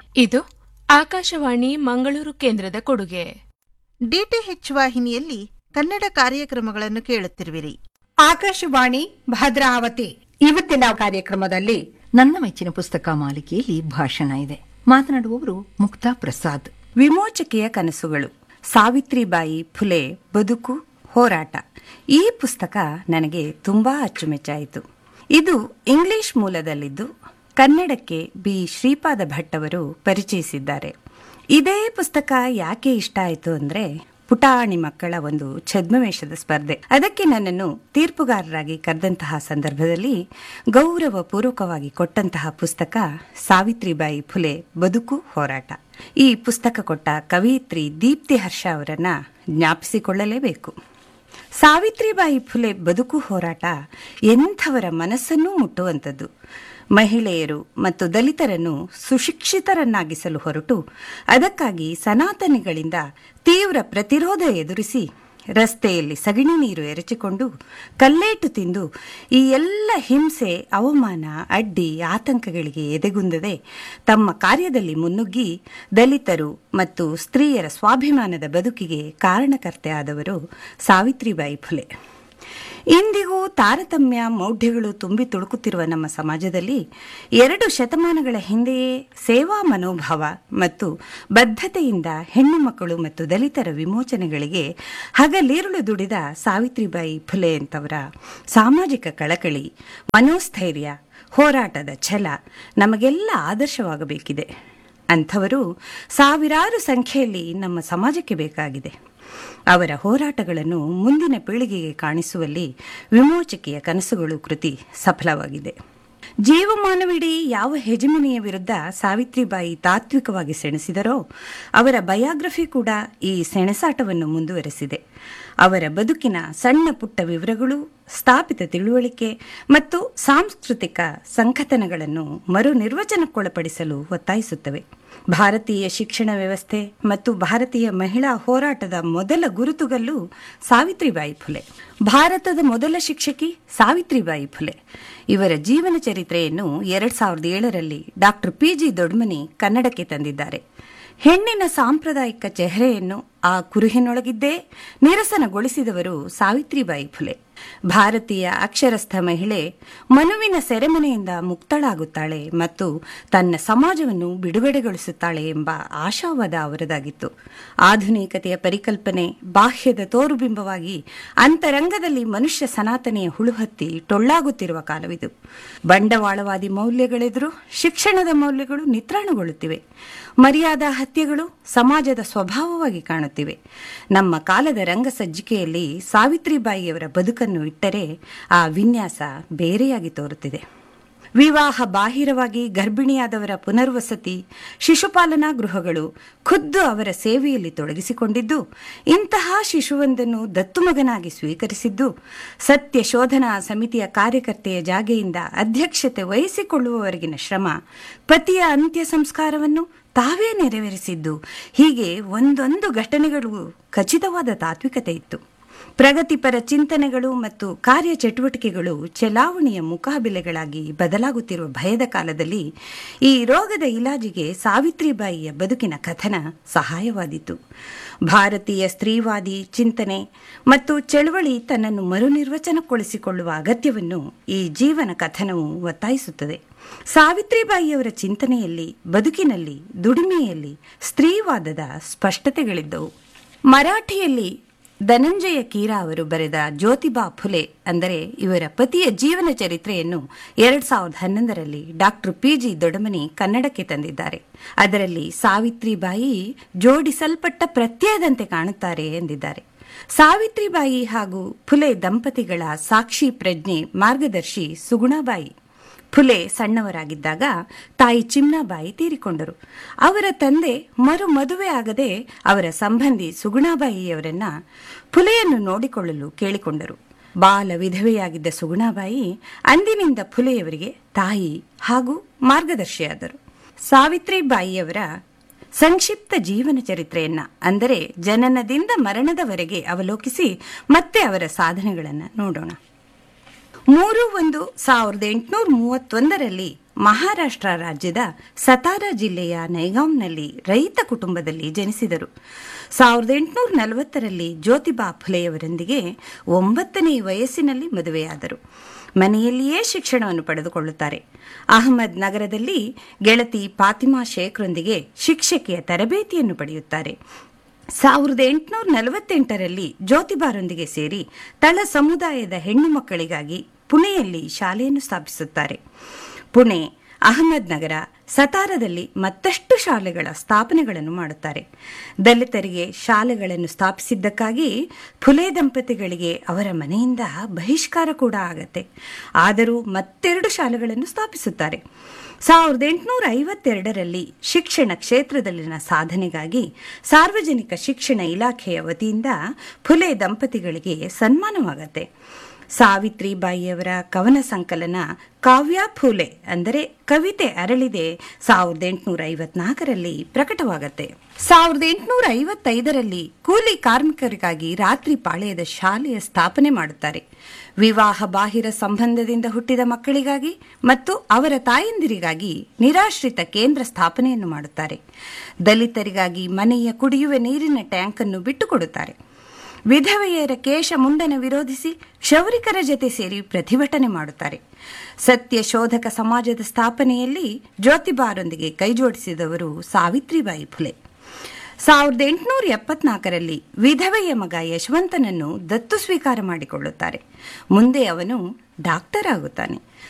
ಇದು ಆಕಾಶವಾಣಿ ಮಂಗಳೂರು ಕೇಂದ್ರದ ಕೊಡುಗೆ ಡಿಟಿಎಚ್ ವಾಹಿನಿಯಲ್ಲಿ ಕನ್ನಡ ಕಾರ್ಯಕ್ರಮಗಳನ್ನು ಕೇಳುತ್ತಿರುವಿರಿ ಆಕಾಶವಾಣಿ ಭದ್ರಾವತಿ ಇವತ್ತಿನ ಕಾರ್ಯಕ್ರಮದಲ್ಲಿ ನನ್ನ ಮೆಚ್ಚಿನ ಪುಸ್ತಕ ಮಾಲಿಕೆಯಲ್ಲಿ ಭಾಷಣ ಇದೆ ಮಾತನಾಡುವವರು ಮುಕ್ತಾ ಪ್ರಸಾದ್ ವಿಮೋಚಕೆಯ ಕನಸುಗಳು ಸಾವಿತ್ರಿಬಾಯಿ ಫುಲೆ ಬದುಕು ಹೋರಾಟ ಈ ಪುಸ್ತಕ ನನಗೆ ತುಂಬಾ ಅಚ್ಚುಮೆಚ್ಚಾಯಿತು ಇದು ಇಂಗ್ಲಿಷ್ ಮೂಲದಲ್ಲಿದ್ದು ಕನ್ನಡಕ್ಕೆ ಬಿ ಶ್ರೀಪಾದ ಭಟ್ ಅವರು ಪರಿಚಯಿಸಿದ್ದಾರೆ ಇದೇ ಪುಸ್ತಕ ಯಾಕೆ ಇಷ್ಟ ಆಯಿತು ಅಂದ್ರೆ ಪುಟಾಣಿ ಮಕ್ಕಳ ಒಂದು ಛದ್ಮವೇಷದ ಸ್ಪರ್ಧೆ ಅದಕ್ಕೆ ನನ್ನನ್ನು ತೀರ್ಪುಗಾರರಾಗಿ ಕರೆದಂತಹ ಸಂದರ್ಭದಲ್ಲಿ ಗೌರವ ಪೂರ್ವಕವಾಗಿ ಕೊಟ್ಟಂತಹ ಪುಸ್ತಕ ಸಾವಿತ್ರಿಬಾಯಿ ಫುಲೆ ಬದುಕು ಹೋರಾಟ ಈ ಪುಸ್ತಕ ಕೊಟ್ಟ ಕವಯಿತ್ರಿ ದೀಪ್ತಿ ಹರ್ಷ ಅವರನ್ನ ಜ್ಞಾಪಿಸಿಕೊಳ್ಳಲೇಬೇಕು ಸಾವಿತ್ರಿಬಾಯಿ ಫುಲೆ ಬದುಕು ಹೋರಾಟ ಎಂಥವರ ಮನಸ್ಸನ್ನೂ ಮುಟ್ಟುವಂಥದ್ದು ಮಹಿಳೆಯರು ಮತ್ತು ದಲಿತರನ್ನು ಸುಶಿಕ್ಷಿತರನ್ನಾಗಿಸಲು ಹೊರಟು ಅದಕ್ಕಾಗಿ ಸನಾತನಿಗಳಿಂದ ತೀವ್ರ ಪ್ರತಿರೋಧ ಎದುರಿಸಿ ರಸ್ತೆಯಲ್ಲಿ ಸಗಣಿ ನೀರು ಎರಚಿಕೊಂಡು ಕಲ್ಲೇಟು ತಿಂದು ಈ ಎಲ್ಲ ಹಿಂಸೆ ಅವಮಾನ ಅಡ್ಡಿ ಆತಂಕಗಳಿಗೆ ಎದೆಗುಂದದೆ ತಮ್ಮ ಕಾರ್ಯದಲ್ಲಿ ಮುನ್ನುಗ್ಗಿ ದಲಿತರು ಮತ್ತು ಸ್ತ್ರೀಯರ ಸ್ವಾಭಿಮಾನದ ಬದುಕಿಗೆ ಕಾರಣಕರ್ತೆ ಆದವರು ಸಾವಿತ್ರಿಬಾಯಿ ಫುಲೆ ಇಂದಿಗೂ ತಾರತಮ್ಯ ಮೌಢ್ಯಗಳು ತುಂಬಿ ತುಳುಕುತ್ತಿರುವ ನಮ್ಮ ಸಮಾಜದಲ್ಲಿ ಎರಡು ಶತಮಾನಗಳ ಹಿಂದೆಯೇ ಸೇವಾ ಮನೋಭಾವ ಮತ್ತು ಬದ್ಧತೆಯಿಂದ ಹೆಣ್ಣು ಮಕ್ಕಳು ಮತ್ತು ದಲಿತರ ವಿಮೋಚನೆಗಳಿಗೆ ಹಗಲಿರುಳು ದುಡಿದ ಸಾವಿತ್ರಿಬಾಯಿ ಫುಲೆ ಅಂತವರ ಸಾಮಾಜಿಕ ಕಳಕಳಿ ಮನೋಸ್ಥೈರ್ಯ ಹೋರಾಟದ ಛಲ ನಮಗೆಲ್ಲ ಆದರ್ಶವಾಗಬೇಕಿದೆ ಅಂಥವರು ಸಾವಿರಾರು ಸಂಖ್ಯೆಯಲ್ಲಿ ನಮ್ಮ ಸಮಾಜಕ್ಕೆ ಬೇಕಾಗಿದೆ ಅವರ ಹೋರಾಟಗಳನ್ನು ಮುಂದಿನ ಪೀಳಿಗೆಗೆ ಕಾಣಿಸುವಲ್ಲಿ ವಿಮೋಚಕೆಯ ಕನಸುಗಳು ಕೃತಿ ಸಫಲವಾಗಿದೆ ಜೀವಮಾನವಿಡೀ ಯಾವ ಹೆಜಮನಿಯ ವಿರುದ್ಧ ಸಾವಿತ್ರಿಬಾಯಿ ತಾತ್ವಿಕವಾಗಿ ಸೆಣಸಿದರೋ ಅವರ ಬಯೋಗ್ರಫಿ ಕೂಡ ಈ ಸೆಣಸಾಟವನ್ನು ಮುಂದುವರೆಸಿದೆ ಅವರ ಬದುಕಿನ ಸಣ್ಣ ಪುಟ್ಟ ವಿವರಗಳು ಸ್ಥಾಪಿತ ತಿಳುವಳಿಕೆ ಮತ್ತು ಸಾಂಸ್ಕೃತಿಕ ಸಂಕಥನಗಳನ್ನು ಮರು ನಿರ್ವಚನಕ್ಕೊಳಪಡಿಸಲು ಒತ್ತಾಯಿಸುತ್ತವೆ ಭಾರತೀಯ ಶಿಕ್ಷಣ ವ್ಯವಸ್ಥೆ ಮತ್ತು ಭಾರತೀಯ ಮಹಿಳಾ ಹೋರಾಟದ ಮೊದಲ ಗುರುತುಗಲ್ಲು ಸಾವಿತ್ರಿಬಾಯಿ ಫುಲೆ ಭಾರತದ ಮೊದಲ ಶಿಕ್ಷಕಿ ಸಾವಿತ್ರಿಬಾಯಿ ಫುಲೆ ಇವರ ಜೀವನ ಚರಿತ್ರೆಯನ್ನು ಎರಡ್ ಸಾವಿರದ ಏಳರಲ್ಲಿ ಡಾಕ್ಟರ್ ಪಿ ಜಿ ದೊಡ್ಮನಿ ಕನ್ನಡಕ್ಕೆ ತಂದಿದ್ದಾರೆ ಹೆಣ್ಣಿನ ಸಾಂಪ್ರದಾಯಿಕ ಚೆಹರೆಯನ್ನು ಆ ಕುರುಹಿನೊಳಗಿದ್ದೇ ನಿರಸನಗೊಳಿಸಿದವರು ಸಾವಿತ್ರಿಬಾಯಿ ಫುಲೆ ಭಾರತೀಯ ಅಕ್ಷರಸ್ಥ ಮಹಿಳೆ ಮನುವಿನ ಸೆರೆಮನೆಯಿಂದ ಮುಕ್ತಳಾಗುತ್ತಾಳೆ ಮತ್ತು ತನ್ನ ಸಮಾಜವನ್ನು ಬಿಡುಗಡೆಗೊಳಿಸುತ್ತಾಳೆ ಎಂಬ ಆಶಾವಾದ ಅವರದಾಗಿತ್ತು ಆಧುನಿಕತೆಯ ಪರಿಕಲ್ಪನೆ ಬಾಹ್ಯದ ತೋರುಬಿಂಬವಾಗಿ ಅಂತರಂಗದಲ್ಲಿ ಮನುಷ್ಯ ಸನಾತನೆಯ ಹುಳುಹತ್ತಿ ಟೊಳ್ಳಾಗುತ್ತಿರುವ ಕಾಲವಿದು ಬಂಡವಾಳವಾದಿ ಮೌಲ್ಯಗಳೆದುರು ಶಿಕ್ಷಣದ ಮೌಲ್ಯಗಳು ನಿತ್ರಾಣಗೊಳ್ಳುತ್ತಿವೆ ಮರ್ಯಾದಾ ಹತ್ಯೆಗಳು ಸಮಾಜದ ಸ್ವಭಾವವಾಗಿ ಕಾಣುತ್ತಿವೆ ನಮ್ಮ ಕಾಲದ ರಂಗಸಜ್ಜಿಕೆಯಲ್ಲಿ ಸಾವಿತ್ರಿಬಾಯಿಯವರ ಬದುಕನ್ನು ಇಟ್ಟರೆ ಆ ವಿನ್ಯಾಸ ಬೇರೆಯಾಗಿ ತೋರುತ್ತಿದೆ ವಿವಾಹ ಬಾಹಿರವಾಗಿ ಗರ್ಭಿಣಿಯಾದವರ ಪುನರ್ವಸತಿ ಶಿಶುಪಾಲನಾ ಗೃಹಗಳು ಖುದ್ದು ಅವರ ಸೇವೆಯಲ್ಲಿ ತೊಡಗಿಸಿಕೊಂಡಿದ್ದು ಇಂತಹ ಶಿಶುವೊಂದನ್ನು ದತ್ತುಮಗನಾಗಿ ಸ್ವೀಕರಿಸಿದ್ದು ಸತ್ಯ ಶೋಧನಾ ಸಮಿತಿಯ ಕಾರ್ಯಕರ್ತೆಯ ಜಾಗೆಯಿಂದ ಅಧ್ಯಕ್ಷತೆ ವಹಿಸಿಕೊಳ್ಳುವವರೆಗಿನ ಶ್ರಮ ಪತಿಯ ಅಂತ್ಯ ಸಂಸ್ಕಾರವನ್ನು ತಾವೇ ನೆರವೇರಿಸಿದ್ದು ಹೀಗೆ ಒಂದೊಂದು ಘಟನೆಗಳು ಖಚಿತವಾದ ತಾತ್ವಿಕತೆ ಇತ್ತು ಪ್ರಗತಿಪರ ಚಿಂತನೆಗಳು ಮತ್ತು ಕಾರ್ಯಚಟುವಟಿಕೆಗಳು ಚಲಾವಣೆಯ ಮುಖಾಬಿಲೆಗಳಾಗಿ ಬದಲಾಗುತ್ತಿರುವ ಭಯದ ಕಾಲದಲ್ಲಿ ಈ ರೋಗದ ಇಲಾಜಿಗೆ ಸಾವಿತ್ರಿಬಾಯಿಯ ಬದುಕಿನ ಕಥನ ಸಹಾಯವಾದೀತು ಭಾರತೀಯ ಸ್ತ್ರೀವಾದಿ ಚಿಂತನೆ ಮತ್ತು ಚಳವಳಿ ತನ್ನನ್ನು ಮರುನಿರ್ವಚನಗೊಳಿಸಿಕೊಳ್ಳುವ ಅಗತ್ಯವನ್ನು ಈ ಜೀವನ ಕಥನವು ಒತ್ತಾಯಿಸುತ್ತದೆ ಸಾವಿತ್ರಿಬಾಯಿಯವರ ಚಿಂತನೆಯಲ್ಲಿ ಬದುಕಿನಲ್ಲಿ ದುಡಿಮೆಯಲ್ಲಿ ಸ್ತ್ರೀವಾದದ ಸ್ಪಷ್ಟತೆಗಳಿದ್ದವು ಮರಾಠಿಯಲ್ಲಿ ಧನಂಜಯ ಕೀರಾ ಅವರು ಬರೆದ ಜ್ಯೋತಿಬಾ ಫುಲೆ ಅಂದರೆ ಇವರ ಪತಿಯ ಜೀವನ ಚರಿತ್ರೆಯನ್ನು ಎರಡ್ ಸಾವಿರದ ಹನ್ನೊಂದರಲ್ಲಿ ಡಾಕ್ಟರ್ ಪಿ ಜಿ ದೊಡಮನಿ ಕನ್ನಡಕ್ಕೆ ತಂದಿದ್ದಾರೆ ಅದರಲ್ಲಿ ಸಾವಿತ್ರಿಬಾಯಿ ಜೋಡಿಸಲ್ಪಟ್ಟ ಪ್ರತ್ಯಯದಂತೆ ಕಾಣುತ್ತಾರೆ ಎಂದಿದ್ದಾರೆ ಸಾವಿತ್ರಿಬಾಯಿ ಹಾಗೂ ಫುಲೆ ದಂಪತಿಗಳ ಸಾಕ್ಷಿ ಪ್ರಜ್ಞೆ ಮಾರ್ಗದರ್ಶಿ ಸುಗುಣಾಬಾಯಿ ಫುಲೆ ಸಣ್ಣವರಾಗಿದ್ದಾಗ ತಾಯಿ ಚಿಮ್ನಾಬಾಯಿ ತೀರಿಕೊಂಡರು ಅವರ ತಂದೆ ಮರು ಮದುವೆ ಆಗದೆ ಅವರ ಸಂಬಂಧಿ ಸುಗುಣಾಬಾಯಿಯವರನ್ನ ಫುಲೆಯನ್ನು ನೋಡಿಕೊಳ್ಳಲು ಕೇಳಿಕೊಂಡರು ಬಾಲ ವಿಧವೆಯಾಗಿದ್ದ ಸುಗುಣಾಬಾಯಿ ಅಂದಿನಿಂದ ಫುಲೆಯವರಿಗೆ ತಾಯಿ ಹಾಗೂ ಮಾರ್ಗದರ್ಶಿಯಾದರು ಸಾವಿತ್ರಿಬಾಯಿಯವರ ಸಂಕ್ಷಿಪ್ತ ಜೀವನ ಚರಿತ್ರೆಯನ್ನ ಅಂದರೆ ಜನನದಿಂದ ಮರಣದವರೆಗೆ ಅವಲೋಕಿಸಿ ಮತ್ತೆ ಅವರ ಸಾಧನೆಗಳನ್ನು ನೋಡೋಣ ಮೂರು ಒಂದು ಸಾವಿರದ ಎಂಟುನೂರ ಮೂವತ್ತೊಂದರಲ್ಲಿ ಮಹಾರಾಷ್ಟ್ರ ರಾಜ್ಯದ ಸತಾರಾ ಜಿಲ್ಲೆಯ ನೈಗಾಂನಲ್ಲಿ ರೈತ ಕುಟುಂಬದಲ್ಲಿ ಜನಿಸಿದರು ಸಾವಿರದ ಎಂಟುನೂರ ನಲವತ್ತರಲ್ಲಿ ಜ್ಯೋತಿಬಾ ಫುಲೆಯವರೊಂದಿಗೆ ಒಂಬತ್ತನೇ ವಯಸ್ಸಿನಲ್ಲಿ ಮದುವೆಯಾದರು ಮನೆಯಲ್ಲಿಯೇ ಶಿಕ್ಷಣವನ್ನು ಪಡೆದುಕೊಳ್ಳುತ್ತಾರೆ ಅಹಮದ್ ನಗರದಲ್ಲಿ ಗೆಳತಿ ಫಾತಿಮಾ ಶೇಖ್ರೊಂದಿಗೆ ಶಿಕ್ಷಕಿಯ ತರಬೇತಿಯನ್ನು ಪಡೆಯುತ್ತಾರೆ ಸಾವಿರದ ಎಂಟುನೂರ ನಲವತ್ತೆಂಟರಲ್ಲಿ ಜ್ಯೋತಿಬಾರೊಂದಿಗೆ ಸೇರಿ ತಳ ಸಮುದಾಯದ ಹೆಣ್ಣು ಮಕ್ಕಳಿಗಾಗಿ ಪುಣೆಯಲ್ಲಿ ಶಾಲೆಯನ್ನು ಸ್ಥಾಪಿಸುತ್ತಾರೆ ಪುಣೆ ಅಹಮದ್ ನಗರ ಸತಾರದಲ್ಲಿ ಮತ್ತಷ್ಟು ಶಾಲೆಗಳ ಸ್ಥಾಪನೆಗಳನ್ನು ಮಾಡುತ್ತಾರೆ ದಲಿತರಿಗೆ ಶಾಲೆಗಳನ್ನು ಸ್ಥಾಪಿಸಿದ್ದಕ್ಕಾಗಿ ಫುಲೆ ದಂಪತಿಗಳಿಗೆ ಅವರ ಮನೆಯಿಂದ ಬಹಿಷ್ಕಾರ ಕೂಡ ಆಗತ್ತೆ ಆದರೂ ಮತ್ತೆರಡು ಶಾಲೆಗಳನ್ನು ಸ್ಥಾಪಿಸುತ್ತಾರೆ ಸಾವಿರದ ಎಂಟುನೂರ ಐವತ್ತೆರಡರಲ್ಲಿ ಶಿಕ್ಷಣ ಕ್ಷೇತ್ರದಲ್ಲಿನ ಸಾಧನೆಗಾಗಿ ಸಾರ್ವಜನಿಕ ಶಿಕ್ಷಣ ಇಲಾಖೆಯ ವತಿಯಿಂದ ಫುಲೆ ದಂಪತಿಗಳಿಗೆ ಸನ್ಮಾನವಾಗತ್ತೆ ಸಾವಿತ್ರಿಬಾಯಿಯವರ ಕವನ ಸಂಕಲನ ಕಾವ್ಯ ಫೂಲೆ ಅಂದರೆ ಕವಿತೆ ಅರಳಿದೆ ಸಾವಿರದ ಎಂಟುನೂರ ಐವತ್ನಾಲ್ಕರಲ್ಲಿ ಪ್ರಕಟವಾಗತ್ತೆ ಸಾವಿರದ ಎಂಟುನೂರ ಐವತ್ತೈದರಲ್ಲಿ ಕೂಲಿ ಕಾರ್ಮಿಕರಿಗಾಗಿ ರಾತ್ರಿ ಪಾಳ್ಯದ ಶಾಲೆಯ ಸ್ಥಾಪನೆ ಮಾಡುತ್ತಾರೆ ವಿವಾಹ ಬಾಹಿರ ಸಂಬಂಧದಿಂದ ಹುಟ್ಟಿದ ಮಕ್ಕಳಿಗಾಗಿ ಮತ್ತು ಅವರ ತಾಯಂದಿರಿಗಾಗಿ ನಿರಾಶ್ರಿತ ಕೇಂದ್ರ ಸ್ಥಾಪನೆಯನ್ನು ಮಾಡುತ್ತಾರೆ ದಲಿತರಿಗಾಗಿ ಮನೆಯ ಕುಡಿಯುವ ನೀರಿನ ಟ್ಯಾಂಕ್ ಅನ್ನು ಬಿಟ್ಟುಕೊಡುತ್ತಾರೆ ವಿಧವೆಯರ ಕೇಶ ಮುಂಡನ ವಿರೋಧಿಸಿ ಕ್ಷೌರಿಕರ ಜೊತೆ ಸೇರಿ ಪ್ರತಿಭಟನೆ ಮಾಡುತ್ತಾರೆ ಸತ್ಯ ಶೋಧಕ ಸಮಾಜದ ಸ್ಥಾಪನೆಯಲ್ಲಿ ಜ್ಯೋತಿಬಾರೊಂದಿಗೆ ಕೈಜೋಡಿಸಿದವರು ಸಾವಿತ್ರಿಬಾಯಿ ಫುಲೆ ಸಾವಿರದ ಎಂಟುನೂರ ಎಪ್ಪತ್ನಾಲ್ಕರಲ್ಲಿ ವಿಧವೆಯ ಮಗ ಯಶವಂತನನ್ನು ದತ್ತು ಸ್ವೀಕಾರ ಮಾಡಿಕೊಳ್ಳುತ್ತಾರೆ ಮುಂದೆ ಅವನು ಡಾಕ್ಟರ್ ಆಗುತ್ತಾನೆ